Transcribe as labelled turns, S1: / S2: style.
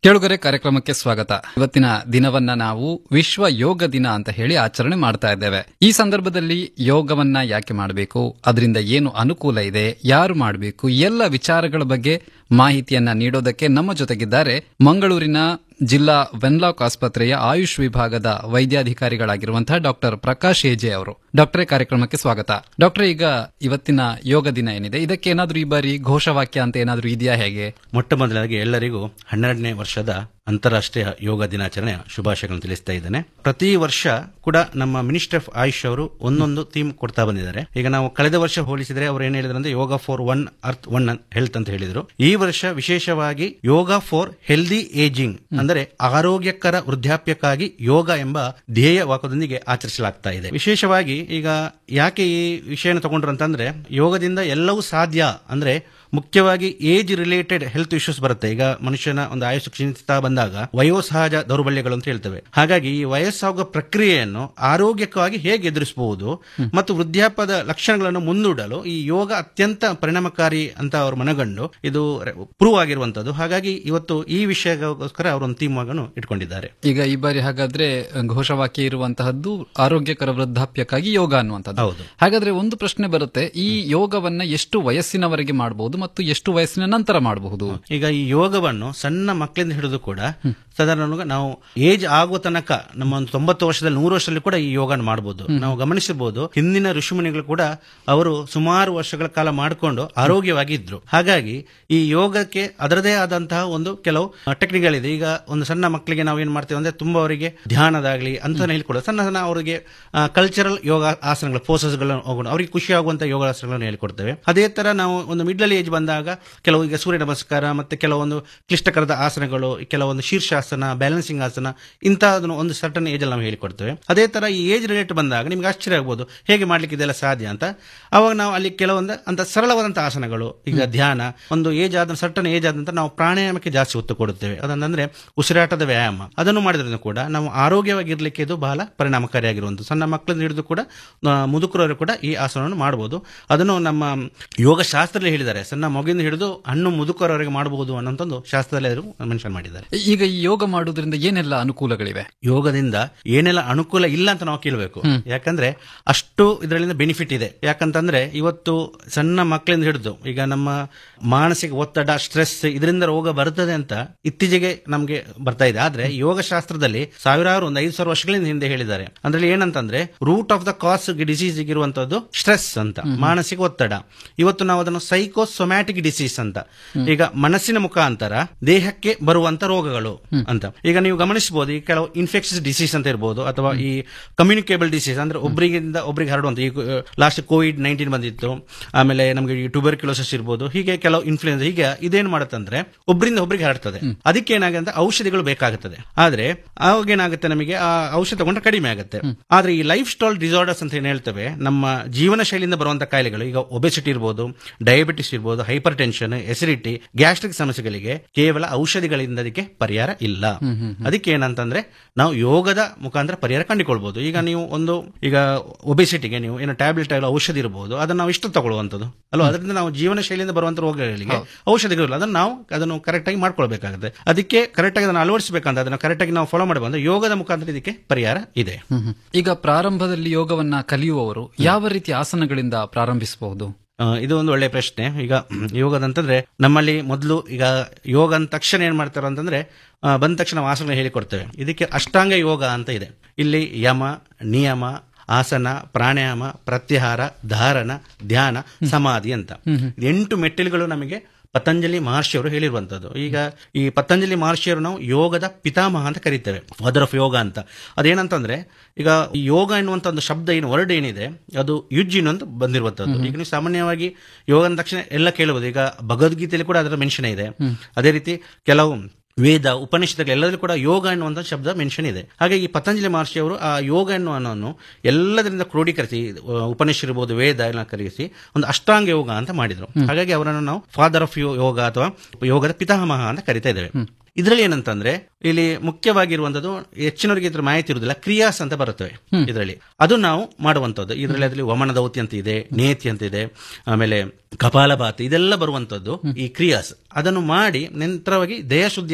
S1: ಕೇಳುಗರೆ ಕಾರ್ಯಕ್ರಮಕ್ಕೆ ಸ್ವಾಗತ ಇವತ್ತಿನ ದಿನವನ್ನ ನಾವು ವಿಶ್ವ ಯೋಗ ದಿನ ಅಂತ ಹೇಳಿ ಆಚರಣೆ ಮಾಡ್ತಾ ಇದ್ದೇವೆ ಈ ಸಂದರ್ಭದಲ್ಲಿ ಯೋಗವನ್ನ ಯಾಕೆ ಮಾಡಬೇಕು ಅದರಿಂದ ಏನು ಅನುಕೂಲ ಇದೆ ಯಾರು ಮಾಡಬೇಕು ಎಲ್ಲ ವಿಚಾರಗಳ ಬಗ್ಗೆ ಮಾಹಿತಿಯನ್ನ ನೀಡೋದಕ್ಕೆ ನಮ್ಮ ಜೊತೆಗಿದ್ದಾರೆ ಮಂಗಳೂರಿನ ಜಿಲ್ಲಾ ವೆನ್ಲಾಕ್ ಆಸ್ಪತ್ರೆಯ ಆಯುಷ್ ವಿಭಾಗದ ವೈದ್ಯಾಧಿಕಾರಿಗಳಾಗಿರುವಂತಹ ಡಾಕ್ಟರ್ ಪ್ರಕಾಶ್ ಏಜೆ ಅವರು ಡಾಕ್ಟರೇ ಕಾರ್ಯಕ್ರಮಕ್ಕೆ ಸ್ವಾಗತ ಡಾಕ್ಟರ್ ಈಗ ಇವತ್ತಿನ ಯೋಗ ದಿನ ಏನಿದೆ ಇದಕ್ಕೆ ಏನಾದ್ರೂ ಈ ಬಾರಿ ಘೋಷವಾಕ್ಯ ಅಂತ ಏನಾದ್ರೂ ಇದೆಯಾ ಹೇಗೆ
S2: ಮೊಟ್ಟ ಮೊದಲಾಗಿ ಎಲ್ಲರಿಗೂ ಹನ್ನೆರಡನೇ ವರ್ಷದ ಅಂತಾರಾಷ್ಟ್ರೀಯ ಯೋಗ ದಿನಾಚರಣೆಯ ಶುಭಾಶಯಗಳನ್ನು ತಿಳಿಸ್ತಾ ಇದ್ದೇನೆ ಪ್ರತಿ ವರ್ಷ ಕೂಡ ನಮ್ಮ ಮಿನಿಸ್ಟರ್ ಆಫ್ ಆಯುಷ್ ಅವರು ಒಂದೊಂದು ಥೀಮ್ ಕೊಡ್ತಾ ಬಂದಿದ್ದಾರೆ ಈಗ ನಾವು ಕಳೆದ ವರ್ಷ ಹೋಲಿಸಿದ್ರೆ ಅವರು ಏನ್ ಹೇಳಿದ್ರು ಅಂದ್ರೆ yoga for one earth one health ಅಂತ ಹೇಳಿದ್ರು ಈ ವರ್ಷ ವಿಶೇಷವಾಗಿ ಯೋಗ ಫಾರ್ ಹೆಲ್ದಿ ಏಜಿಂಗ್ ಅಂದರೆ ಆರೋಗ್ಯಕರ ವೃದ್ಧಾಪ್ಯಕ್ಕಾಗಿ ಯೋಗ ಎಂಬ ಧ್ಯೇಯ ವಾಕ್ಯದೊಂದಿಗೆ ಆಚರಿಸಲಾಗ್ತಾ ಇದೆ ವಿಶೇಷವಾಗಿ ಈಗ ಯಾಕೆ ಈ ವಿಷಯನ ತಗೊಂಡ್ರು ಅಂತಂದ್ರೆ ಯೋಗದಿಂದ ಎಲ್ಲವೂ ಸಾಧ್ಯ ಅಂದ್ರೆ ಮುಖ್ಯವಾಗಿ ಏಜ್ ರಿಲೇಟೆಡ್ ಹೆಲ್ತ್ ಇಶ್ಯೂಸ್ ಬರುತ್ತೆ ಈಗ ಮನುಷ್ಯನ ಒಂದು ಆಯುಷ್ ಕ್ಷೀಣಿಸ್ತಾ ಬಂದಾಗ ವಯೋಸಹಜ ದೌರ್ಬಲ್ಯಗಳು ಅಂತ ಹೇಳ್ತೇವೆ ಹಾಗಾಗಿ ಈ ವಯಸ್ಸಾಗುವ ಪ್ರಕ್ರಿಯೆಯನ್ನು ಆರೋಗ್ಯಕವಾಗಿ ಹೇಗೆ ಎದುರಿಸಬಹುದು ಮತ್ತು ವೃದ್ಧಾಪ್ಯದ ಲಕ್ಷಣಗಳನ್ನು ಮುಂದೂಡಲು ಈ ಯೋಗ ಅತ್ಯಂತ ಪರಿಣಾಮಕಾರಿ ಅಂತ ಅವರು ಮನಗಂಡು ಇದು ಪ್ರೂವ್ ಆಗಿರುವಂತದ್ದು ಹಾಗಾಗಿ ಇವತ್ತು ಈ ವಿಷಯಕ್ಕೋಸ್ಕರ ಅವರು ಒಂದು ಥೀಮ್ ಆಗನ್ನು ಇಟ್ಕೊಂಡಿದ್ದಾರೆ
S1: ಈಗ ಈ ಬಾರಿ ಹಾಗಾದ್ರೆ ಘೋಷವಾಕ್ಯ ಇರುವಂತಹದ್ದು ಆರೋಗ್ಯಕರ ವೃದ್ಧಾಪ್ಯಕ್ಕಾಗಿ ಯೋಗ ಅನ್ನುವಂಥದ್ದು
S2: ಹೌದು.
S1: ಹಾಗಾದ್ರೆ ಒಂದು ಪ್ರಶ್ನೆ ಬರುತ್ತೆ ಈ ಯೋಗವನ್ನ ಎಷ್ಟು ವಯಸ್ಸಿನವರೆಗೆ ಮಾಡಬಹುದು ಮತ್ತು ಎಷ್ಟು ವಯಸ್ಸಿನ ನಂತರ ಮಾಡಬಹುದು
S2: ಈಗ ಈ ಯೋಗವನ್ನು ಸಣ್ಣ ಮಕ್ಕಳಿಂದ ಹಿಡಿದು ಕೂಡ ಸಾಧಾರಣ ನಾವು ಏಜ್ ಆಗುವ ತನಕ ನಮ್ಮ ಒಂದು ತೊಂಬತ್ತು ವರ್ಷದಲ್ಲಿ ನೂರು ವರ್ಷದಲ್ಲಿ ಕೂಡ ಈ ಯೋಗನ ಮಾಡಬಹುದು ನಾವು ಗಮನಿಸಬಹುದು ಹಿಂದಿನ ಋಷಿಮುನಿಗಳು ಕೂಡ ಅವರು ಸುಮಾರು ವರ್ಷಗಳ ಕಾಲ ಮಾಡಿಕೊಂಡು ಆರೋಗ್ಯವಾಗಿ ಇದ್ರು ಹಾಗಾಗಿ ಈ ಯೋಗಕ್ಕೆ ಅದರದೇ ಆದಂತಹ ಒಂದು ಕೆಲವು ಟೆಕ್ನಿಕ್ಗಳಿದೆ ಈಗ ಒಂದು ಸಣ್ಣ ಮಕ್ಕಳಿಗೆ ನಾವು ಏನ್ ಮಾಡ್ತೇವೆ ಅಂದ್ರೆ ತುಂಬಾ ಅವರಿಗೆ ಧ್ಯಾನದಾಗ್ಲಿ ಅಂತ ಹೇಳ್ಕೊಡೋದು ಸಣ್ಣ ಸಣ್ಣ ಅವರಿಗೆ ಕಲ್ಚರಲ್ ಯೋಗ ಆಸನಗಳು ಪೋಸಸ್ಗಳನ್ನು ಹೋಗೋಣ ಅವರಿಗೆ ಖುಷಿ ಆಗುವಂತ ಯೋಗಾಸನಗಳನ್ನು ಹೇಳಿಕೊಡ್ತೇವೆ ಅದೇ ತರ ನಾವು ಒಂದು ಮಿಡ್ಲ್ ಏಜ್ ಬಂದಾಗ ಕೆಲವು ಈಗ ಸೂರ್ಯ ನಮಸ್ಕಾರ ಮತ್ತೆ ಕೆಲವೊಂದು ಕ್ಲಿಷ್ಟಕರದ ಆಸನಗಳು ಕೆಲವೊಂದು ಶೀರ್ಷಾಸನ ಬ್ಯಾಲೆನ್ಸಿಂಗ್ ಆಸನ ಇಂತಹದನ್ನು ಒಂದು ಸರ್ಟನ್ ಏಜ್ ಅಲ್ಲಿ ನಾವು ಹೇಳಿಕೊಡ್ತೇವೆ ಅದೇ ತರ ಈ ಏಜ್ ರಿಲೇಟ್ ಬಂದಾಗ ನಿಮ್ಗೆ ಆಶ್ಚರ್ಯ ಆಗ್ಬೋದು ಹೇಗೆ ಮಾಡ್ಲಿಕ್ಕೆ ಇದೆಲ್ಲ ಸಾಧ್ಯ ಅಂತ ಅವಾಗ ನಾವು ಅಲ್ಲಿ ಕೆಲವೊಂದು ಅಂತ ಸರಳವಾದಂತಹ ಆಸನಗಳು ಈಗ ಧ್ಯಾನ ಒಂದು ಏಜ್ ಆದ ಸರ್ಟನ್ ಏಜ್ ಆದಂತ ನಾವು ಪ್ರಾಣಾಯಾಮಕ್ಕೆ ಜಾಸ್ತಿ ಒತ್ತು ಕೊಡುತ್ತೇವೆ ಅದಂದ್ರೆ ಉಸಿರಾಟದ ವ್ಯಾಯಾಮ ಅದನ್ನು ಮಾಡಿದ್ರಿಂದ ಕೂಡ ನಾವು ಆರೋಗ್ಯವಾಗಿರ್ಲಿಕ್ಕೆ ಇದು ಬಹಳ ಪರಿಣಾಮಕಾರಿಯಾಗಿರುವಂಥದ್ದು ಸಣ್ಣ ಮಕ್ಕಳಿಂದ ಹಿಡಿದು ಕೂಡ ಆ, ಮುದುಕರವರು ಕೂಡ ಈ ಆಸನವನ್ನು ಮಾಡಬಹುದು ಅದನ್ನು ನಮ್ಮ ಯೋಗ ಶಾಸ್ತ್ರದಲ್ಲಿ ಹೇಳಿದ್ದಾರೆ ಸಣ್ಣ ಮಗುವಿಂದ ಹಿಡಿದು ಹಣ್ಣು ಮುದುಕರವರೆಗೆ ಮಾಡಬಹುದು ಅನ್ನೋಂಥದ್ದು ಶಾಸ್ತ್ರದಲ್ಲಿ ಅವರು ಮೆನ್ಷನ್ ಮಾಡಿದ್ದಾರೆ
S1: ಈಗ ಈ ಯೋಗ ಮಾಡುವುದರಿಂದ ಏನೆಲ್ಲ ಅನುಕೂಲಗಳಿವೆ
S2: ಯೋಗದಿಂದ ಏನೆಲ್ಲ ಅನುಕೂಲ ಇಲ್ಲ ಅಂತ ನಾವು ಕೇಳಬೇಕು ಯಾಕಂದ್ರೆ ಅಷ್ಟು ಇದರಿಂದ ಬೆನಿಫಿಟ್ ಇದೆ ಯಾಕಂತಂದ್ರೆ ಇವತ್ತು ಸಣ್ಣ ಮಕ್ಕಳಿಂದ ಹಿಡಿದು ಈಗ ನಮ್ಮ ಮಾನಸಿಕ ಒತ್ತಡ ಸ್ಟ್ರೆಸ್ ಇದರಿಂದ ರೋಗ ಬರ್ತದೆ ಅಂತ ಇತ್ತೀಚೆಗೆ ನಮಗೆ ಬರ್ತಾ ಇದೆ ಆದ್ರೆ ಯೋಗ ಶಾಸ್ತ್ರದಲ್ಲಿ ಸಾವಿರಾರು ಒಂದು ಐದು ಸಾವಿರ ವರ್ಷಗಳಿಂದ ಹಿಂದೆ ಹೇಳಿದ್ದಾರೆ ಅಂದ್ರೆ ಏನಂತಂದ್ರೆ root of the cause disease ಇರುವಂತದ್ದು ಸ್ಟ್ರೆಸ್ ಅಂತ ಮಾನಸಿಕ ಒತ್ತಡ ಇವತ್ತು ನಾವು ಅದನ್ನು ಸೈಕೋಸೊಮ್ಯಾಟಿಕ್ ಡಿಸೀಸ್ ಅಂತ ಈಗ ಮನಸ್ಸಿನ ಮುಖಾಂತರ ದೇಹಕ್ಕೆ ಬರುವಂತ ರೋಗಗಳು ಅಂತ ಈಗ ನೀವು ಗಮನಿಸಬಹುದು ಈ ಕೆಲವು ಇನ್ಫೆಕ್ಷಸ್ ಡಿಸೀಸ್ ಅಂತ ಇರಬಹುದು ಅಥವಾ ಈ ಕಮ್ಯುನಿಕೇಬಲ್ ಡಿಸೀಸ್ ಅಂದ್ರೆ ಒಬ್ಬರಿಗಿಂದ ಒಬ್ಬರಿಗೆ ಹರಡುವಂತ ಈ ಲಾಸ್ಟ್ ಕೋವಿಡ್ ನೈನ್ಟೀನ್ ಬಂದಿತ್ತು ಆಮೇಲೆ ನಮಗೆ ಈ ಟ್ಯೂಬರ್ಕ್ಯುಲೋಸಿಸ್ ಇರ್ಬೋದು ಹೀಗೆ ಕೆಲವು ಇನ್ಫ್ಲೂಯೆನ್ಸ್ ಹೀಗೆ ಇದೇನ್ ಮಾಡುತ್ತಂದ್ರೆ ಒಬ್ಬರಿಂದ ಒಬ್ಬರಿಗೆ ಹರಡ್ತದೆ ಅದಕ್ಕೆ ಏನಾಗುತ್ತೆ ಅಂತ ಔಷಧಿಗಳು ಬೇಕಾಗುತ್ತದೆ ಆದ್ರೆ ಅವಾಗ ಏನಾಗುತ್ತೆ ನಮಗೆ ಆ ಔಷಧ ತಗೊಂಡ್ರೆ ಕಡಿಮೆ ಆಗುತ್ತೆ ಆದ್ರೆ ಈ ಲೈಫ್ ಸ್ಟೈಲ್ ಡಿಸಾರ್ಡರ್ಸ್ ಅಂತ ಏನ್ ಹೇಳ್ತೇವೆ ನಮ್ಮ ಜೀವನ ಶೈಲಿಯಿಂದ ಬರುವಂತ ಕಾಯಿಲೆಗಳು ಈಗ ಒಬೆಸಿಟಿ ಇರ್ಬೋದು ಡಯಾಬಿಟಿಸ್ ಇರ್ಬೋದು ಹೈಪರ್ ಟೆನ್ಷನ್ ಎಸಿಡಿಟಿ ಗ್ಯಾಸ್ಟ್ರಿಕ್ ಸಮಸ್ಯೆಗಳಿಗೆ ಕೇವಲ ಔಷಧಿಗಳಿಂದ ಅದಕ್ಕೆ ಪರಿಹಾರ ಇಲ್ಲ ಅದಕ್ಕೆ ಏನಂತಂದ್ರೆ ನಾವು ಯೋಗದ ಮುಖಾಂತರ ಪರಿಹಾರ ಕಂಡುಕೊಳ್ಬಹುದು ಈಗ ನೀವು ಒಂದು ಈಗ ಒಬೆಸಿಟಿಗೆ ನೀವು ಏನು ಟ್ಯಾಬ್ಲೆಟ್ ಆಗಲಿ ಔಷಧಿ ಇರಬಹುದು ಅದನ್ನ ನಾವು ಇಷ್ಟು ತಗೊಳ್ಳುವಂಥದ್ದು ಅಲ್ವಾ ಅದರಿಂದ ನಾವು ಜೀವನ ಶೈಲಿಯಿಂದ ಬರುವಂತ ರೋಗಗಳಿಗೆ ಔಷಧಿಗಳಿಲ್ಲ ಅದನ್ನು ನಾವು ಅದನ್ನು ಕರೆಕ್ಟ್ ಆಗಿ ಮಾಡ್ಕೊಳ್ಬೇಕಾಗುತ್ತೆ ಅದಕ್ಕೆ ಕರೆಕ್ಟ್ ಆಗಿ ಅದನ್ನು ಅಳವಡಿಸಬೇಕಂತ ಅದನ್ನು ಕರೆಕ್ಟ್ ಆಗಿ ನಾವು ಫಾಲೋ ಮಾಡಬಹುದು ಯೋಗದ ಮುಖಾಂತರ ಇದಕ್ಕೆ ಪರಿಹಾರ ಇದೆ
S1: ಈಗ ಪ್ರಾರಂಭದಲ್ಲಿ ಯೋಗವನ್ನ ಕಲಿಯುವವರು ಯಾವ ರೀತಿ ಆಸನಗಳಿಂದ ಪ್ರಾರಂಭಿಸಬಹುದು
S2: ಆ, ಇದು ಒಂದು ಒಳ್ಳೆಯ ಪ್ರಶ್ನೆ ಈಗ ಯೋಗದಂತಂದ್ರೆ ನಮ್ಮಲ್ಲಿ ಮೊದಲು ಈಗ ಯೋಗ ಅಂದ ತಕ್ಷಣ ಏನ್ ಮಾಡ್ತಾರೆ ಅಂತಂದ್ರೆ ಆ, ಬಂದ ತಕ್ಷಣ ನಾವು ಆಸನ ಹೇಳಿಕೊಡ್ತೇವೆ ಇದಕ್ಕೆ ಅಷ್ಟಾಂಗ ಯೋಗ ಅಂತ ಇದೆ ಇಲ್ಲಿ ಯಮ ನಿಯಮ ಆಸನ ಪ್ರಾಣಾಯಾಮ ಪ್ರತ್ಯಾಹಾರ ಧಾರಣ ಧ್ಯಾನ ಸಮಾಧಿ ಅಂತ ಇದು ಎಂಟು ಮೆಟ್ಟಿಲುಗಳು ನಮಗೆ ಪತಂಜಲಿ ಮಹರ್ಷಿಯವರು ಹೇಳಿರುವಂತದ್ದು ಈಗ ಈ ಪತಂಜಲಿ ಮಹರ್ಷಿಯವರು ನಾವು ಯೋಗದ ಪಿತಾಮಹ ಅಂತ ಕರಿತೇವೆ ಮದರ್ ಆಫ್ ಯೋಗ ಅಂತ ಅದೇನಂತಂದ್ರೆ ಈಗ ಈ ಯೋಗ ಎನ್ನುವಂತ ಒಂದು ಶಬ್ದ ಏನು ವರ್ಡ್ ಏನಿದೆ ಅದು ಯುಜ್ಜಿನ್ ಅಂತ ಬಂದಿರುವಂತದ್ದು ಈಗ ನೀವು ಸಾಮಾನ್ಯವಾಗಿ ಯೋಗ ಅಂದ ತಕ್ಷಣ ಎಲ್ಲ ಕೇಳಬಹುದು ಈಗ ಭಗವದ್ಗೀತೆಯಲ್ಲಿ ಕೂಡ ಅದರ ಮೆನ್ಷನ್ ಇದೆ ಅದೇ ರೀತಿ ಕೆಲವು ವೇದ ಉಪನಿಷತ್ತುಗಳು ಎಲ್ಲದರಲ್ಲೂ ಕೂಡ ಯೋಗ ಎನ್ನುವಂತ ಶಬ್ದ ಮೆನ್ಷನ್ ಇದೆ ಹಾಗೆ ಈ ಪತಂಜಲಿ ಮಹರ್ಷಿ ಅವರು ಆ ಯೋಗ ಎನ್ನುವನನ್ನು ಎಲ್ಲದರಿಂದ ಕ್ರೋಢೀಕರಿಸಿ ಆ, ಉಪನಿಷತ್ ಇರ್ಬೋದು ವೇದ ಎಲ್ಲ ಕರೆಸಿ ಒಂದು ಅಷ್ಟಾಂಗ ಯೋಗ ಅಂತ ಮಾಡಿದ್ರು ಹಾಗಾಗಿ ಅವರನ್ನು ನಾವು ಫಾದರ್ ಆಫ್ ಯೋಗ ಅಥವಾ ಯೋಗದ ಪಿತಾಮಹ ಅಂತ ಕರಿತಾ ಇದ್ದೇವೆ ಇದರಲ್ಲಿ ಏನಂತಂದ್ರೆ ಇಲ್ಲಿ ಮುಖ್ಯವಾಗಿರುವಂತದ್ದು ಹೆಚ್ಚಿನವರಿಗೆ ಇದ್ರ ಮಾಹಿತಿ ಇರುವುದಿಲ್ಲ ಕ್ರಿಯಾಸ್ ಅಂತ ಬರುತ್ತವೆ ಇದರಲ್ಲಿ ಅದು ನಾವು ಮಾಡುವಂತದ್ದು ಇದರಲ್ಲಿ ಅದರಲ್ಲಿ ವಮನ ದೌತಿ ಅಂತ ಇದೆ ನೇತಿ ಅಂತ ಇದೆ ಆಮೇಲೆ ಕಪಾಲಭಾತಿ ಇದೆಲ್ಲ ಬರುವಂತದ್ದು ಈ ಕ್ರಿಯಾಸ್ ಅದನ್ನು ಮಾಡಿ ನಂತರವಾಗಿ ದೇಹ ಶುದ್ಧಿ